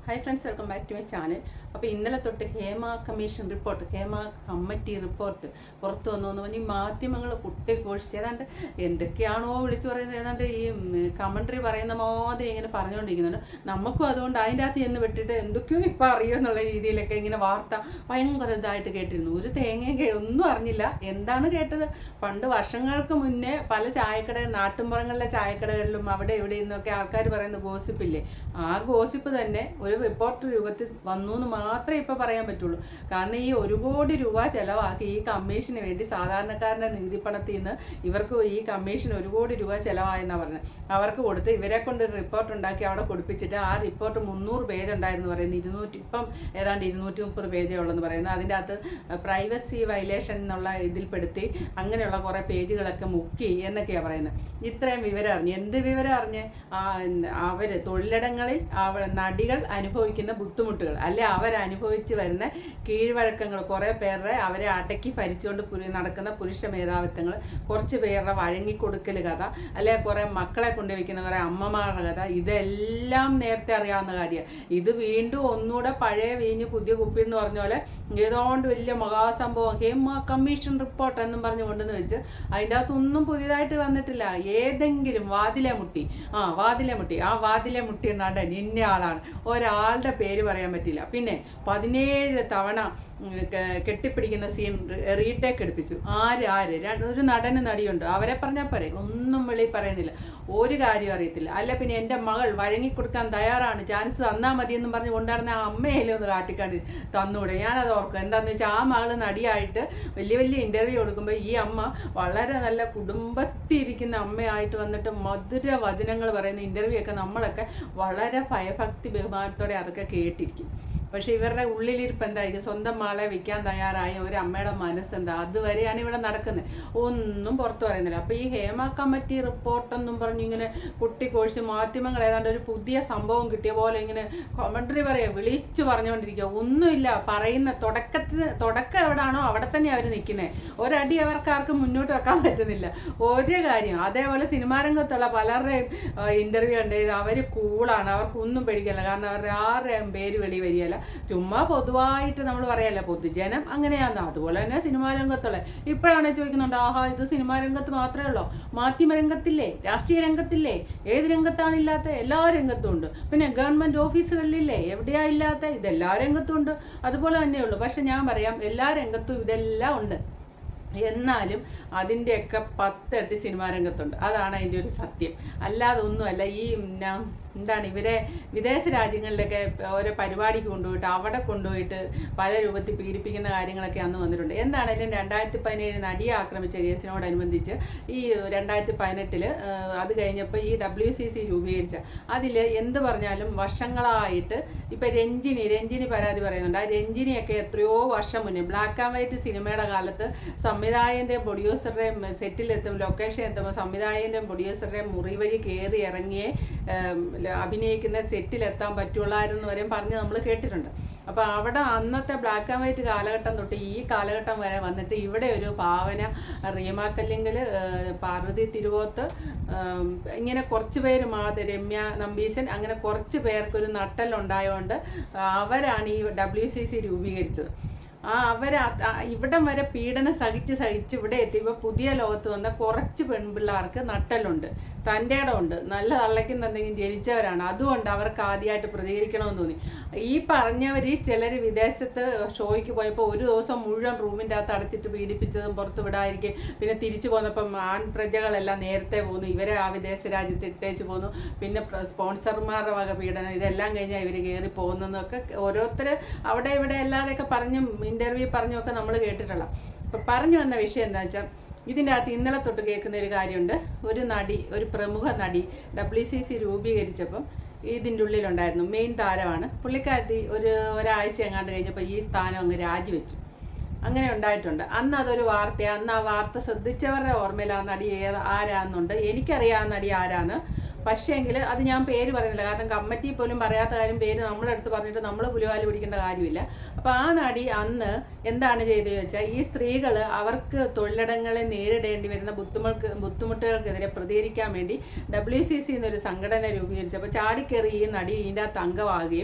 Hi friends welcome back to my channel അപ്പോൾ ഇന്നലെ തൊട്ട് Hema commission report Hema committee report പുറത്തു വന്നു എന്ന് പറഞ്ഞ് ഈ മാധ്യമങ്ങൾ കുട്ടിഘോഷിച്ച് ഏതാണ്ട് എന്തൊക്കെയാണോ വിളിച്ചു പറയുന്നത് ഏതാണ്ട് ഈ കമൻട്രി പറയുന്ന മാതിരി ഇങ്ങനെ പറഞ്ഞുകൊണ്ടിരിക്കുന്നുണ്ട് നമുക്കും അതുകൊണ്ട് അതിൻ്റെ അകത്ത് ചെന്ന് വിട്ടിട്ട് എന്തൊക്കെയോ ഇപ്പം അറിയുമെന്നുള്ള രീതിയിലൊക്കെ ഇങ്ങനെ വാർത്ത ഭയങ്കര ഇതായിട്ട് കേട്ടിരുന്നു ഒരു തേങ്ങയും കേ- ഒന്നും അറിഞ്ഞില്ല എന്താണ് കേട്ടത് പണ്ട് വർഷങ്ങൾക്ക് മുന്നേ പല ചായക്കട നാട്ടിൻപുറങ്ങളിലെ ചായക്കടകളിലും അവിടെ ഇവിടെ നിന്നൊക്കെ ആൾക്കാർ പറയുന്ന ഗോസിപ്പില്ലേ ആ ഗോസിപ്പ് തന്നെ ഒരു റിപ്പോർട്ട് രൂപത്തിൽ വന്നു എന്ന് മാത്രമേ ഇപ്പൊ പറയാൻ പറ്റുള്ളൂ കാരണം ഈ ഒരു കോടി രൂപ ചെലവാക്കി ഈ കമ്മീഷന് വേണ്ടി സാധാരണക്കാരന്റെ നികുതിപ്പണത്തിൽ നിന്ന് ഇവർക്ക് ഈ കമ്മീഷൻ ഒരു കോടി രൂപ ചെലവായെന്നാണ് പറഞ്ഞത് അവർക്ക് കൊടുത്ത് ഇവരെ കൊണ്ട് ഒരു റിപ്പോർട്ട് ഉണ്ടാക്കി അവിടെ കൊടുപ്പിച്ചിട്ട് ആ റിപ്പോർട്ട് മുന്നൂറ് പേജ് ഉണ്ടായിരുന്നു പറയുന്നത് ഇരുന്നൂറ്റി ഇപ്പം ഏതാണ്ട് ഇരുന്നൂറ്റി മുപ്പത് പേജേ ഉള്ളെന്ന് പറയുന്നത് അതിൻ്റെ അകത്ത് പ്രൈവസി വയലേഷൻ എന്നുള്ള ഇതിൽപ്പെടുത്തി അങ്ങനെയുള്ള കുറേ പേജുകളൊക്കെ മുക്കി എന്നൊക്കെയാണ് പറയുന്നത് ഇത്രയും വിവരം അറിഞ്ഞ് എന്ത് വിവരം അറിഞ്ഞ് ആ അവർ തൊഴിലിടങ്ങളിൽ അവ നടികൾ അനുഭവിക്കുന്ന ബുദ്ധിമുട്ടുകൾ അല്ലെ അവരനുഭവിച്ച് വരുന്ന കീഴ്വഴക്കങ്ങൾ കുറേ പേരുടെ അവരെ അടക്കി ഭരിച്ചുകൊണ്ട് പുരി നടക്കുന്ന പുരുഷ മേധാവിത്വങ്ങൾ കുറച്ച് പേരുടെ വഴങ്ങിക്കൊടുക്കൽ കഥ അല്ലെ കുറേ മക്കളെ കൊണ്ടുവയ്ക്കുന്ന കുറേ അമ്മമാരുടെ കഥ ഇതെല്ലാം നേരത്തെ അറിയാവുന്ന കാര്യമാണ് ഇത് വീണ്ടും ഒന്നുകൂടെ പഴയ വീഞ്ഞ് പുതിയ കുപ്പി എന്ന് പറഞ്ഞ പോലെ ഏതാണ്ട് വലിയ മഹാസംഭവം ഹേമ കമ്മീഷൻ റിപ്പോർട്ട് എന്നും പറഞ്ഞു കൊണ്ടുവന്ന് വെച്ച് അതിൻ്റെ അകത്തൊന്നും പുതിയതായിട്ട് വന്നിട്ടില്ല ഏതെങ്കിലും വാതിലെ മുട്ടി ആ വാതിലെ മുട്ടി ആ വാതിലെ മുട്ടി നടൻ ഇന്ന ആളാണ് ഒരാളുടെ പേര് പറയാൻ പറ്റില്ല പിന്നെ പതിനേഴ് തവണ ഉം, ക- കെട്ടിപ്പിടിക്കുന്ന സീൻ റീടേക്ക് എടുപ്പിച്ചു ആര് ആര് രണ്ട് ഒരു നടന് നടിയുണ്ട് അവരെ പറഞ്ഞാൽ പോരെ ഒന്നും വെളി പറയുന്നില്ല ഒരു കാര്യം അറിയത്തില്ല അല്ല പിന്നെ എൻ്റെ മകൾ വഴങ്ങിക്കൊടുക്കാൻ തയ്യാറാണ് ചാൻസ് തന്നാൽ മതി എന്നും പറഞ്ഞ് കൊണ്ടുവരുന്ന ആ അമ്മയിലും ഒന്ന് കാട്ടിക്കാണ്ടി തന്നൂടെ ഞാനത് ഓർക്കും എന്താണെന്ന് വെച്ചാൽ ആ മകൾ നടിയായിട്ട് വലിയ വലിയ ഇൻ്റർവ്യൂ കൊടുക്കുമ്പോൾ ഈ അമ്മ വളരെ നല്ല കുടുംബത്തിരിക്കുന്ന അമ്മയായിട്ട് വന്നിട്ട് മധുര വചനങ്ങൾ പറയുന്ന ഇൻ്റർവ്യൂ ഒക്കെ നമ്മളൊക്കെ വളരെ ഭയഭക്തി ബഹുമാനത്തോടെ അതൊക്കെ കേട്ടിരിക്കും പക്ഷെ ഇവരുടെ ഉള്ളിലിരിപ്പ് എന്തായിരിക്കും സ്വന്തം മകളെ വിൽക്കാൻ തയ്യാറായ ഒരു അമ്മയുടെ മനസ്സെന്താ അതുവരെയാണ് ഇവിടെ നടക്കുന്നത് ഒന്നും പുറത്തു പറയുന്നില്ല അപ്പൊ ഈ ഹേമ കമ്മിറ്റി റിപ്പോർട്ടെന്നും പറഞ്ഞു ഇങ്ങനെ കുട്ടിക്കോഴിച്ച് മാധ്യമങ്ങൾ ഏതാണ്ട് ഒരു പുതിയ സംഭവം കിട്ടിയ പോലെ ഇങ്ങനെ കൊമൻട്രി പറയാ വിളിച്ചു പറഞ്ഞുകൊണ്ടിരിക്കുക ഒന്നുമില്ല പറയുന്ന തുടക്കത്തിന് തുടക്കം എവിടാണോ അവിടെ തന്നെ അവർ നിൽക്കുന്നത് ഒരടി അവർക്ക് ആർക്കും മുന്നോട്ട് വെക്കാൻ പറ്റുന്നില്ല ഒരു കാര്യം അതേപോലെ സിനിമാ രംഗത്തുള്ള പലരുടെയും ഇന്റർവ്യൂ ഉണ്ട് അവർ കൂളാണ് അവർക്ക് ഒന്നും പേടിക്കല്ല കാരണം അവരുടെ ആരുടെയും പേര് വെളി വരികയല്ല ചുമ്മാ പൊതുവായിട്ട് നമ്മൾ പറയല്ല പൊതുജനം അങ്ങനെയാന്ന് അതുപോലെ തന്നെ സിനിമാ രംഗത്തുള്ള ഇപ്പോഴാണ് ചോദിക്കുന്നുണ്ട് ആഹാ ഇത് സിനിമാ രംഗത്ത് മാത്രമേ ഉള്ളൂ മാധ്യമ രംഗത്തില്ലേ രാഷ്ട്രീയ രംഗത്തില്ലേ ഏത് രംഗത്താണ് ഇല്ലാത്ത എല്ലാ രംഗത്തും ഉണ്ട് പിന്നെ ഗവൺമെന്റ് ഓഫീസുകളിലില്ലേ എവിടെയാ ഇല്ലാത്ത ഇതെല്ലാ രംഗത്തും ഉണ്ട് അതുപോലെ തന്നെയുള്ളൂ പക്ഷെ ഞാൻ പറയാം എല്ലാ രംഗത്തും ഇതെല്ലാം ഉണ്ട് എന്നാലും അതിൻ്റെയൊക്കെ പത്തട്ടി സിനിമാ രംഗത്തുണ്ട് അതാണ് അതിൻ്റെ ഒരു സത്യം അല്ലാതെ ഒന്നുമല്ല ഈ ന- എന്താണ് ഇവരെ വിദേശ രാജ്യങ്ങളിലൊക്കെ ഓരോ പരിപാടിക്ക് കൊണ്ടുപോയിട്ട് അവിടെ കൊണ്ടുപോയിട്ട് പല രൂപത്തിൽ പീഡിപ്പിക്കുന്ന കാര്യങ്ങളൊക്കെ അന്ന് വന്നിട്ടുണ്ട് എന്താണെങ്കിലും രണ്ടായിരത്തി പതിനേഴ് നടിയെ ആക്രമിച്ച കേസിനോടനുബന്ധിച്ച് ഈ രണ്ടായിരത്തി പതിനെട്ടില് അത് കഴിഞ്ഞപ്പോൾ ഈ ഡബ്ല്യു സി സി രൂപീകരിച്ച അതിൽ എന്ത് പറഞ്ഞാലും വർഷങ്ങളായിട്ട് ഇപ്പം രഞ്ജിനി രഞ്ജിനി പരാതി പറയുന്നുണ്ട് ആ രഞ്ജിനിയൊക്കെ എത്രയോ വർഷം മുന്നേ ബ്ലാക്ക് ആൻഡ് വൈറ്റ് സിനിമയുടെ കാലത്ത് സംവിധായകൻ്റെയും പ്രൊഡ്യൂസറുടെയും സെറ്റിലെത്തും ലൊക്കേഷൻ എത്തുമ്പോൾ സംവിധായകൻ്റെയും പ്രൊഡ്യൂസറുടെയും മുറി വഴി കയറി ഇറങ്ങിയേ ഏം, ല- അഭിനയിക്കുന്ന സെറ്റിലെത്താൻ പറ്റുള്ളായിരുന്നു വരെയും പറഞ്ഞ് നമ്മൾ കേട്ടിട്ടുണ്ട് അപ്പോൾ അവിടെ അന്നത്തെ ബ്ലാക്ക് ആൻഡ് വൈറ്റ് കാലഘട്ടം തൊട്ട് ഈ കാലഘട്ടം വരെ വന്നിട്ട് ഇവിടെ ഒരു ഭാവന റീമാക്കല്ലെങ്കിൽ പാർവതി തിരുവോത്ത് ഏം, ഇങ്ങനെ കുറച്ച് പേര് മാത്രം രമ്യ നമ്പീശൻ അങ്ങനെ കുറച്ച് പേർക്കൊരു നട്ടലുണ്ടായതുകൊണ്ട് അവരാണ് ഈ ഡബ്ല്യു സി സി രൂപീകരിച്ചത് ആ അവർ ഇവിടം വരെ പീഡനം സഹിച്ച് സഹിച്ച് ഇവിടെ എത്തിയപ്പോൾ പുതിയ ലോകത്ത് വന്ന കുറച്ച് പെൺപിള്ളേർക്ക് നട്ടലുണ്ട് തൻ്റെ ഇടമുണ്ട് നല്ല തള്ളയ്ക്കും എന്തെങ്കിലും ജനിച്ചവരാണ് അതുകൊണ്ട് അവർക്ക് ആദ്യമായിട്ട് പ്രതികരിക്കണമെന്ന് തോന്നി ഈ പറഞ്ഞവർ ചിലർ വിദേശത്ത് ഷോയ്ക്ക് പോയപ്പോൾ ഒരു ദിവസം മുഴുവൻ റൂമിൻ്റെ അകത്ത് അടച്ചിട്ട് പീഡിപ്പിച്ചതും പുറത്ത് വിടാതിരിക്കും പിന്നെ തിരിച്ചു പോന്നപ്പം ആൺ പ്രജകളെല്ലാം നേരത്തെ പോന്നു ഇവരെ ആ വിദേശ രാജ്യത്ത് ഇട്ടേച്ച് പോന്നു പിന്നെ പ്ര- സ്പോൺസർമാരുടെ വക പീഡനം ഇതെല്ലാം കഴിഞ്ഞാൽ ഇവർ കയറി പോകുന്നതൊക്കെ ഓരോരുത്തർ അവിടെ ഇവിടെ അല്ലാതെയൊക്കെ പറഞ്ഞും ഇൻ്റർവ്യൂ പറഞ്ഞുമൊക്കെ നമ്മൾ കേട്ടിട്ടുള്ള അപ്പം പറഞ്ഞു വന്ന വിഷയം എന്താ വെച്ചാൽ ഇതിൻ്റെ അകത്ത് ഇന്നലെ തൊട്ട് കേൾക്കുന്ന ഒരു കാര്യമുണ്ട് ഒരു നടി ഒരു പ്രമുഖ നടി ഡബ്ല്യു സി സി രൂപീകരിച്ചപ്പം ഇതിൻ്റെ ഉള്ളിലുണ്ടായിരുന്നു മെയിൻ താരമാണ് പുള്ളിക്കാരത്തി ഒരു ഒരാഴ്ച എങ്ങാണ്ട് കഴിഞ്ഞപ്പോൾ ഈ സ്ഥാനം അങ്ങ് രാജിവെച്ചു അങ്ങനെ ഉണ്ടായിട്ടുണ്ട് അന്ന് അതൊരു വാർത്ത അന്ന് ആ വാർത്ത ശ്രദ്ധിച്ചവരുടെ ഓർമ്മയിൽ ആ നടി ഏത് ആരാന്നുണ്ട് എനിക്കറിയാം ആ നടി ആരാന്ന് പക്ഷേങ്കിൽ അത് ഞാൻ പേര് പറയുന്നില്ല കാരണം കമ്മിറ്റി പോലും പറയാത്ത കാര്യം പേര് നമ്മുടെ അടുത്ത് പറഞ്ഞിട്ട് നമ്മൾ പുലിവാല് പിടിക്കേണ്ട കാര്യമില്ല അപ്പോൾ ആ നടി അന്ന് എന്താണ് ചെയ്തത് വെച്ചാൽ ഈ സ്ത്രീകൾ അവർക്ക് തൊഴിലിടങ്ങളെ നേരിടേണ്ടി വരുന്ന ബുദ്ധിമുട്ട് ബുദ്ധിമുട്ടുകൾക്കെതിരെ പ്രതികരിക്കാൻ വേണ്ടി ഡബ്ല്യു സി സി എന്നൊരു സംഘടന രൂപീകരിച്ചപ്പോൾ ചാടിക്കേറി ഈ നടി ഇതിൻ്റെ അകത്ത് അംഗമാകുകയും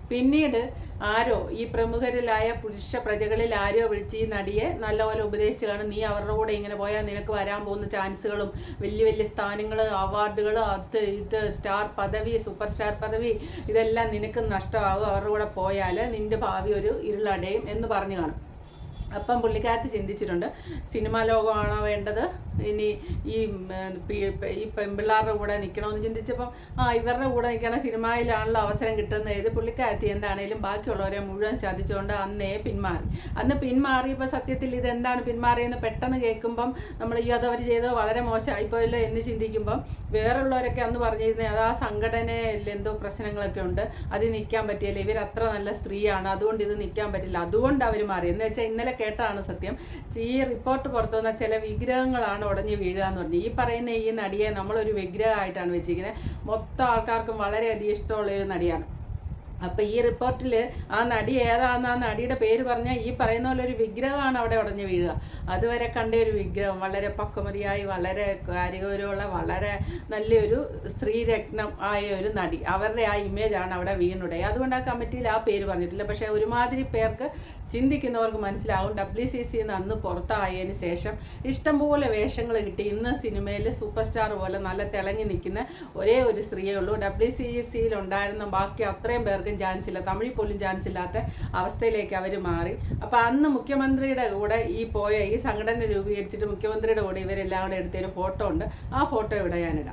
പിന്നീട് ആരോ ഈ പ്രമുഖരിലായ പുരുഷ പ്രജകളിൽ ആരോ വിളിച്ച് ഈ നടിയെ നല്ലപോലെ ഉപദേശിച്ച് കാണും നീ അവരുടെ കൂടെ ഇങ്ങനെ പോയാൽ നിനക്ക് വരാൻ പോകുന്ന ചാൻസുകളും വലിയ വലിയ സ്ഥാനങ്ങൾ അവാർഡുകൾ അത് ഇത് സ്റ്റാർ പദവി സൂപ്പർ സ്റ്റാർ പദവി ഇതെല്ലാം നിനക്ക് നഷ്ടമാകും അവരുടെ കൂടെ പോയാൽ നിന്റെ ഭാവി ഒരു ഇരുളടയും എന്ന് പറഞ്ഞു കാണും അപ്പം പുള്ളിക്കാരത്ത് ചിന്തിച്ചിട്ടുണ്ട് സിനിമാ ലോകമാണോ വേണ്ടത് ഇനി ഈ ഉം, പി- പി- ഈ പെൺപിള്ളാരുടെ കൂടെ നിൽക്കണമെന്ന് ചിന്തിച്ചപ്പം ആ ഇവരുടെ കൂടെ നിൽക്കണ സിനിമയിലാണല്ലോ അവസരം കിട്ടുന്നത് ഇത് പുള്ളിക്കാരത്തി എന്താണേലും ബാക്കിയുള്ളവരെ മുഴുവൻ ചതിച്ചുകൊണ്ട് അന്നേ പിന്മാറി അന്ന് പിന്മാറിയപ്പോൾ സത്യത്തിൽ ഇതെന്താണ് പിന്മാറിയെന്ന് പെട്ടെന്ന് കേൾക്കുമ്പം നമ്മൾ ഈ അതവർ ചെയ്തത് വളരെ മോശമായിപ്പോയല്ലോ എന്ന് ചിന്തിക്കുമ്പം വേറുള്ളവരൊക്കെ അന്ന് പറഞ്ഞിരുന്നത് അത് ആ സംഘടനയിൽ എന്തോ പ്രശ്നങ്ങളൊക്കെ ഉണ്ട് അതിൽ നിൽക്കാൻ പറ്റിയില്ല ഇവർ അത്ര നല്ല സ്ത്രീയാണ് അതുകൊണ്ട് ഇത് നിൽക്കാൻ പറ്റില്ല അതുകൊണ്ട് അവർ മാറി എന്ന് വെച്ചാൽ ഇന്നലെ കേട്ടാണ് സത്യം ഈ റിപ്പോർട്ട് പുറത്തു വന്ന ചില വിഗ്രഹങ്ങളാണ് ഉടഞ്ഞ് വീഴുക എന്ന് പറഞ്ഞു ഈ പറയുന്ന ഈ നടിയെ നമ്മളൊരു വിഗ്രഹമായിട്ടാണ് വെച്ചിരിക്കുന്നത് മൊത്തം ആൾക്കാർക്കും വളരെയധികം ഇഷ്ടമുള്ള ഒരു നടിയാണ് അപ്പം ഈ റിപ്പോർട്ടിൽ ആ നടി ഏതാണെന്ന് ആ നടിയുടെ പേര് പറഞ്ഞാൽ ഈ പറയുന്ന പോലെ ഒരു വിഗ്രഹമാണ് അവിടെ ഉടഞ്ഞു വീഴുക അതുവരെ കണ്ട ഒരു വിഗ്രഹം വളരെ പക്വമതിയായി വളരെ കാര്യഗൗരവമുള്ള വളരെ നല്ലൊരു സ്ത്രീരത്നം ആയ ഒരു നടി അവരുടെ ആ ഇമേജാണ് അവിടെ വീണുടെ അതുകൊണ്ട് ആ കമ്മിറ്റിയിൽ ആ പേര് പറഞ്ഞിട്ടില്ല പക്ഷേ ഒരുമാതിരി പേർക്ക് ചിന്തിക്കുന്നവർക്ക് മനസ്സിലാവും ഡബ്ല്യു സി സി അന്ന് പുറത്തായതിന് ശേഷം ഇഷ്ടംപോലെ വേഷങ്ങൾ കിട്ടി ഇന്ന് സിനിമയിൽ സൂപ്പർ സ്റ്റാർ പോലെ നല്ല തിളങ്ങി നിൽക്കുന്ന ഒരേ ഒരു സ്ത്രീയേ ഉള്ളൂ ഡബ്ല്യു സി സിയിൽ ഉണ്ടായിരുന്ന ബാക്കി അത്രയും പേർക്കും ചാൻസ് ഇല്ല തമിഴിൽ പോലും ചാൻസ് ഇല്ലാത്ത അവസ്ഥയിലേക്ക് അവർ മാറി അപ്പോൾ അന്ന് മുഖ്യമന്ത്രിയുടെ കൂടെ ഈ പോയ ഈ സംഘടന രൂപീകരിച്ചിട്ട് മുഖ്യമന്ത്രിയുടെ കൂടെ ഇവരെല്ലാം കൂടെ എടുത്തൊരു ഫോട്ടോ ഉണ്ട് ആ ഫോട്ടോ ഇവിടെ ഞാനിടാം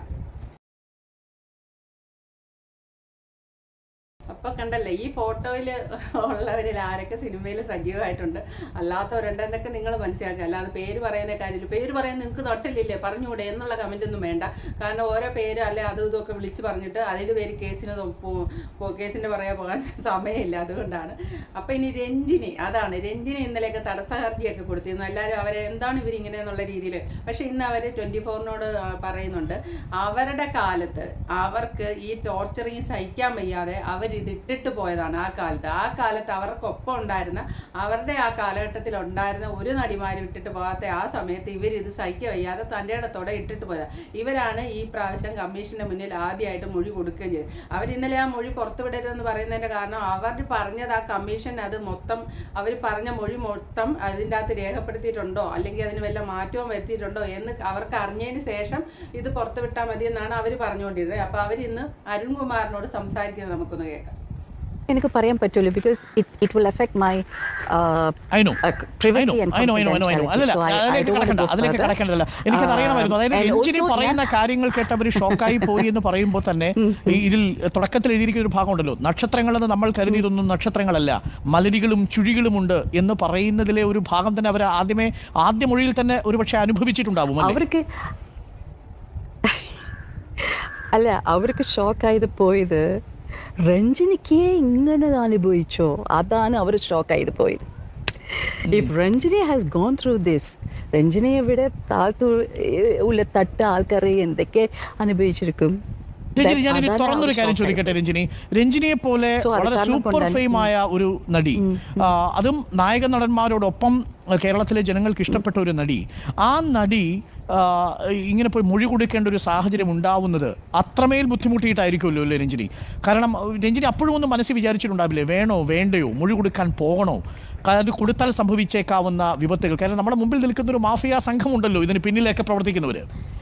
അപ്പൊ കണ്ടല്ലേ ഈ ഫോട്ടോയിൽ ഉള്ളവരിൽ ആരൊക്കെ സിനിമയിൽ സജീവമായിട്ടുണ്ട് അല്ലാത്തവരുണ്ടെന്നൊക്കെ നിങ്ങൾ മനസ്സിലാക്കുക അല്ലാതെ പേര് പറയുന്ന കാര്യമില്ല പേര് പറയാൻ നിങ്ങൾക്ക് നട്ടില്ലേ പറഞ്ഞുകൂടെ എന്നുള്ള കമന്റ് ഒന്നും വേണ്ട കാരണം ഓരോ പേര് അല്ലെ അതും ഇതൊക്കെ വിളിച്ച് പറഞ്ഞിട്ട് അതിൻ്റെ പേര് കേസിന് പോ- പോ- കേസിന്റെ പറയാൻ പോകാൻ സമയമില്ല അതുകൊണ്ടാണ് അപ്പൊ ഇനി രഞ്ജിനി അതാണ് രഞ്ജിനി ഇന്നലെയൊക്കെ തടസ്സ ഹർജിയൊക്കെ കൊടുത്തിരുന്നു എല്ലാവരും അവരെ എന്താണ് ഇവരിങ്ങനെ എന്നുള്ള രീതിയിൽ പക്ഷെ ഇന്ന് അവർ ട്വന്റി ഫോറിനോട് പറയുന്നുണ്ട് അവരുടെ കാലത്ത് അവർക്ക് ഈ ടോർച്ചറിങ് സഹിക്കാൻ വയ്യാതെ അവർ ഇത് ഇട്ടിട്ട് പോയതാണ് ആ കാലത്ത് ആ കാലത്ത് അവർക്കൊപ്പം ഉണ്ടായിരുന്ന അവരുടെ ആ കാലഘട്ടത്തിൽ ഉണ്ടായിരുന്ന ഒരു നടിമാരും ഇട്ടിട്ട് പോകാത്ത ആ സമയത്ത് ഇവർ ഇത് സഹിക്കാൻ വയ്യാതെ തൻ്റെ ഇടത്തോടെ ഇട്ടിട്ട് പോയതാണ് ഇവരാണ് ഈ പ്രാവശ്യം കമ്മീഷന്റെ മുന്നിൽ ആദ്യമായിട്ട് മൊഴി കൊടുക്കുകയും ചെയ്തത് അവർ ഇന്നലെ ആ മൊഴി പുറത്തുവിടരുതെന്ന് പറയുന്നതിന്റെ കാരണം അവർ പറഞ്ഞത് ആ കമ്മീഷൻ അത് മൊത്തം അവർ പറഞ്ഞ മൊഴി മൊത്തം അതിൻ്റെ അകത്ത് രേഖപ്പെടുത്തിയിട്ടുണ്ടോ അല്ലെങ്കിൽ അതിന് വല്ല മാറ്റവും വരുത്തിയിട്ടുണ്ടോ എന്ന് അവർക്ക് അറിഞ്ഞതിന് ശേഷം ഇത് പുറത്തു വിട്ടാൽ മതി എന്നാണ് അവർ പറഞ്ഞുകൊണ്ടിരുന്നത് അപ്പോൾ അവരിന്ന് അരുൺകുമാറിനോട് സംസാരിക്കുന്നത് നമുക്കൊന്ന് കേൾക്കാം എനിക്ക് പറയാൻ പറ്റുള്ളൂ because it it will effect my I know. I know, I know, I know, I know, I know. അല്ലല്ല, അതിലേക്ക് കടക്കണ്ട, അതിലേക്ക് കടക്കേണ്ടതല്ല. എനിക്കത് അറിയണമായിരുന്നു അതായത് രഞ്ജിനി പറയുന്ന കാര്യങ്ങൾ കേട്ട് അവർ ഷോക്കായി പോയി എന്ന് പറയുമ്പോൾ തന്നെ ഈ ഇതിൽ തുടക്കത്തിൽ എഴുതിയിരിക്കുന്ന ഒരു ഭാഗമുണ്ടല്ലോ നക്ഷത്രങ്ങളെന്ന് നമ്മൾ കരുതിയതൊന്നും നക്ഷത്രങ്ങളല്ല മലരികളും ചുഴികളുമുണ്ട് എന്ന് പറയുന്നതിലെ ഒരു ഭാഗം തന്നെ അവർ ആദ്യമേ ആദ്യ മൊഴിയിൽ തന്നെ ഒരുപക്ഷെ അനുഭവിച്ചിട്ടുണ്ടാവും അല്ലേ അവർക്ക് അല്ല അവർക്ക് ഷോക്കായത് പോയത് രഞ്ജിനിക്ക് ഇങ്ങനെ അനുഭവിച്ചോ അതാണ് അവർ ഷോക്കായത് പോയത് if Ranjini has gone through this Ranjini ഇവിടെ താഴ്ത്തു ഉള്ള തട്ട് ആൾക്കാരെ എന്തൊക്കെ അനുഭവിച്ചിരിക്കും രഞ്ജിനി ഞാനൊരു അതാണ് തുറന്നൊരു അവർ കാര്യം shock ആയത്. ചോദിക്കട്ടെ രഞ്ജിനി രഞ്ജിനിയെ പോലെ So, അത് വളരെ കാരണം സൂപ്പർ കൊണ്ടാണ് ഫെയിം ആയ ഒരു നടി ആ, അതും നായക നടന്മാരോടൊപ്പം ആ, കേരളത്തിലെ ജനങ്ങൾക്ക് ഇഷ്ടപ്പെട്ട ഒരു നടി ആ നടി ആ, ഇങ്ങനെ പോയി മൊഴി കൊടുക്കേണ്ട ഒരു സാഹചര്യം ഉണ്ടാവുന്നത് അത്രമേൽ ബുദ്ധിമുട്ടിയിട്ടായിരിക്കുമല്ലോ അല്ലേ രഞ്ജിനി കാരണം രഞ്ജിനി അപ്പോഴും ഒന്നും മനസ്സിൽ വിചാരിച്ചിട്ടുണ്ടാവില്ലേ വേണോ വേണ്ടയോ മൊഴി കൊടുക്കാൻ പോകണോ കാരണം അത് കൊടുത്താൽ സംഭവിച്ചേക്കാവുന്ന വിപത്തുകൾ കാരണം നമ്മുടെ മുമ്പിൽ നിൽക്കുന്ന ഒരു മാഫിയ സംഘമുണ്ടല്ലോ ഇതിന് പിന്നിലൊക്കെ പ്രവർത്തിക്കുന്നവർ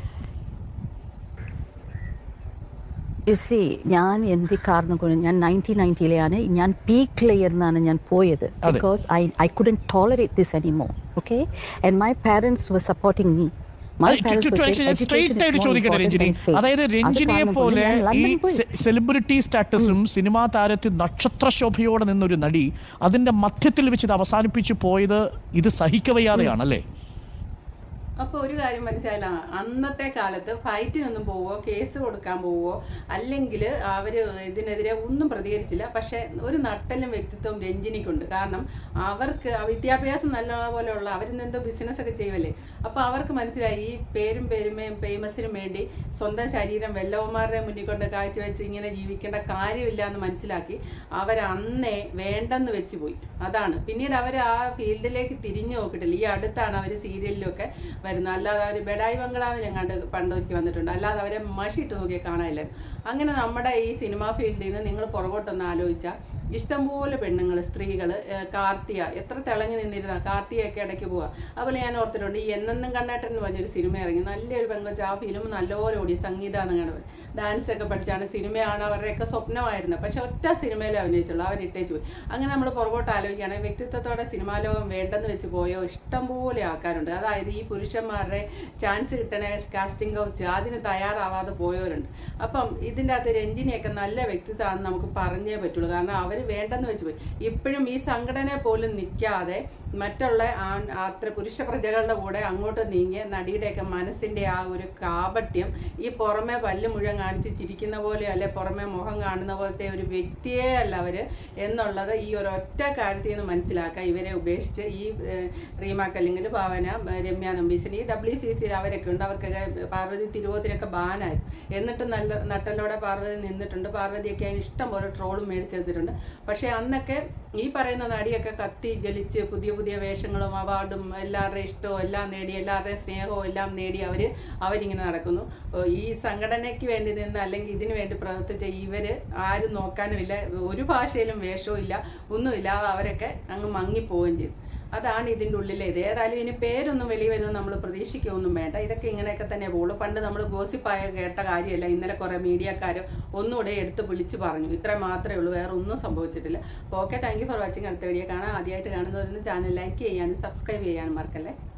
യു സി ഞാൻ എന്ത് കാരണം കൊണ്ട് ഞാൻ നയൻറ്റീൻ നയൻറ്റിയിലെയാണ് ഞാൻ പീക്കിലായിരുന്നാണ് ഞാൻ പോയത് അതെ. Because I I couldn't tolerate this anymore okay and my parents were supporting me അത് ചു- ചു- ചു- സ്ട്രെയിറ്റ് ആയിട്ട് ചോദിക്കട്ടെ രഞ്ജിനി അതായത് രഞ്ജിനിയെ പോലെ ഈ സെ- സെലിബ്രിറ്റി സ്റ്റാറ്റസും സിനിമാ താരത്തിൽ നക്ഷത്ര ശോഭയോടെ നിന്നൊരു നടി അതിന്റെ മധ്യത്തിൽ വെച്ച് ഇത് അവസാനിപ്പിച്ചു പോയത് ഇത് സഹിക്കവയ്യാതെയാണല്ലേ അപ്പോൾ ഒരു കാര്യം മനസ്സിലായില്ല അന്നത്തെ കാലത്ത് ഫൈറ്റിനൊന്നും പോവോ കേസ് കൊടുക്കാൻ പോവോ അല്ലെങ്കിൽ അവർ ഇതിനെതിരെ ഒന്നും പ്രതികരിച്ചില്ല പക്ഷേ ഒരു നട്ടലും വ്യക്തിത്വവും രഞ്ജിനിക്കുണ്ട് കാരണം അവർക്ക് ആ വിദ്യാഭ്യാസം നല്ലപോലെയുള്ള അവരിന്ന് എന്തോ ബിസിനസ് ഒക്കെ ചെയ്യുമല്ലേ അപ്പോൾ അവർക്ക് മനസ്സിലായി ഈ പേരും പെരുമയും ഫേമസിനും വേണ്ടി സ്വന്തം ശരീരം വെല്ലവന്മാരുടെ മുന്നിൽ കൊണ്ട് കാഴ്ചവെച്ച് ഇങ്ങനെ ജീവിക്കേണ്ട കാര്യമില്ല എന്ന് മനസ്സിലാക്കി അവർ അന്നേ വേണ്ടെന്ന് വെച്ച് പോയി അതാണ് പിന്നീട് അവർ ആ ഫീൽഡിലേക്ക് തിരിഞ്ഞു നോക്കിയിട്ടില്ല ഈ അടുത്താണ് അവർ സീരിയലിലൊക്കെ വരുന്നത് അല്ലാതെ അവർ ബെഡായി ബംഗ്ലാവിനെ കണ്ട് പണ്ടൊരിക്കൽ വന്നിട്ടുണ്ട് അല്ലാതെ അവരെ മഷിയിട്ട് നോക്കിയാൽ കാണാനില്ല അങ്ങനെ നമ്മുടെ ഈ സിനിമാ ഫീൽഡിൽ നിന്ന് നിങ്ങൾ പുറകോട്ടൊന്ന് ആലോചിച്ചാൽ ഇഷ്ടംപോലെ പെണ്ണുങ്ങൾ സ്ത്രീകൾ കാർത്തിക എത്ര തിളങ്ങി നിന്നിരുന്ന കാർത്തികയൊക്കെ ഇടയ്ക്ക് പോവുക അതുപോലെ ഞാൻ ഓർത്തിട്ടുണ്ട് ഈ എന്നെന്നും കണ്ണേട്ടൻ എന്ന് പറഞ്ഞൊരു സിനിമ ഇറങ്ങി നല്ലൊരു പെങ്കൊച്ച് ആ ഫിലിം നല്ലപോലെ ഓടി സംഗീത എന്നങ്ങനെ ഡാൻസ് ഒക്കെ പഠിച്ചാണ് സിനിമയാണ് അവരുടെയൊക്കെ സ്വപ്നമായിരുന്നത് പക്ഷെ ഒറ്റ സിനിമയിലും അഭിനയിച്ചുള്ളൂ അവരിട്ടേച്ച് പോയി അങ്ങനെ നമ്മൾ പുറകോട്ട് ആലോചിക്കുകയാണെങ്കിൽ വ്യക്തിത്വത്തോടെ സിനിമാ ലോകം വേണ്ടെന്ന് വെച്ച് പോയോ ഇഷ്ടംപോലെ ആൾക്കാരുണ്ട് അതായത് ഈ പുരുഷന്മാരുടെ ചാൻസ് കിട്ടണ കാസ്റ്റിംഗ് കൗച്ച് അതിന് തയ്യാറാവാതെ പോയവരുണ്ട് അപ്പം ഇതിൻ്റെ അകത്ത് രഞ്ജിനിയൊക്കെ നല്ല വ്യക്തിത്വമാണെന്ന് നമുക്ക് പറഞ്ഞേ പറ്റുള്ളൂ കാരണം അവർ വേണ്ടെന്ന് വെച്ച് പോയി ഇപ്പോഴും ഈ സംഘടന പോലും നിൽക്കാതെ മറ്റുള്ള ആൺ അത്ര പുരുഷ പ്രജകളുടെ കൂടെ അങ്ങോട്ട് നീങ്ങിയ നടിയുടെയൊക്കെ മനസ്സിൻ്റെ ആ ഒരു കാപട്യം ഈ പുറമെ പല്ല് മുഴുവൻ കാണിച്ച് ചിരിക്കുന്ന പോലെ അല്ലെ പുറമെ മുഖം കാണുന്ന പോലത്തെ ഒരു വ്യക്തിയേ അല്ല അവർ എന്നുള്ളത് ഈ ഒരു ഒറ്റ കാര്യത്തിൽ നിന്ന് മനസ്സിലാക്കുക ഇവരെ ഉപേക്ഷിച്ച് ഈ ഏഹ്, റീമ കല്ലിങ്ങൽ ഭാവന ഏഹ്, രമ്യ നമ്പീശൻ ഈ ഡബ്ല്യു സി സി അവരൊക്കെ ഉണ്ട് അവർക്കൊക്കെ പാർവതി തിരുവോത്തിനൊക്കെ ബാനായിരുന്നു എന്നിട്ടും നല്ല നട്ടലോടെ പാർവതി നിന്നിട്ടുണ്ട് പാർവതിയൊക്കെ അതിന് ഇഷ്ടം പോലെ ട്രോളും മേടിച്ചെടുത്തിട്ടുണ്ട് പക്ഷേ അന്നൊക്കെ ഈ പറയുന്ന നടിയൊക്കെ കത്തി ജലിച്ച് പുതിയ പുതിയ വേഷങ്ങളും അവാർഡും എല്ലാവരുടെയും ഇഷ്ടവും എല്ലാം നേടി എല്ലാവരുടെയും സ്നേഹവും എല്ലാം നേടി അവർ അവരിങ്ങനെ നടക്കുന്നു ഓ, ഈ സംഘടനയ്ക്ക് വേണ്ടി നിന്ന് അല്ലെങ്കിൽ ഇതിനു വേണ്ടി പ്രവർത്തിച്ച ഇവർ ആരും നോക്കാനുമില്ല ഒരു ഭാഷയിലും വേഷവും ഇല്ല ഒന്നുമില്ലാതെ അവരൊക്കെ അങ്ങ് മങ്ങിപ്പോവുകയും ചെയ്തു അതാണ് ഇതിൻ്റെ ഉള്ളിലെ ഇത് ഏതായാലും ഇനി പേരൊന്നും വെളി വരുമെന്ന് നമ്മൾ പ്രതീക്ഷിക്കുകയൊന്നും വേണ്ട ഇതൊക്കെ ഇങ്ങനെയൊക്കെ തന്നെ പോകുള്ളൂ പണ്ട് നമ്മൾ ഗോസിപ്പായ കേട്ട കാര്യമല്ല ഇന്നലെ കുറേ മീഡിയക്കാർ ഒന്നുകൂടെ എടുത്ത് വിളിച്ച് പറഞ്ഞു ഇത്ര മാത്രമേ ഉള്ളൂ വേറെ ഒന്നും സംഭവിച്ചിട്ടില്ല അപ്പോൾ okay thank you for watching അടുത്ത വീഡിയോ കാണാം ആദ്യമായിട്ട് കാണുന്നവരൊന്ന് ചാനൽ ലൈക്ക് ചെയ്യാനും സബ്സ്ക്രൈബ് ചെയ്യാനും മറക്കല്ലേ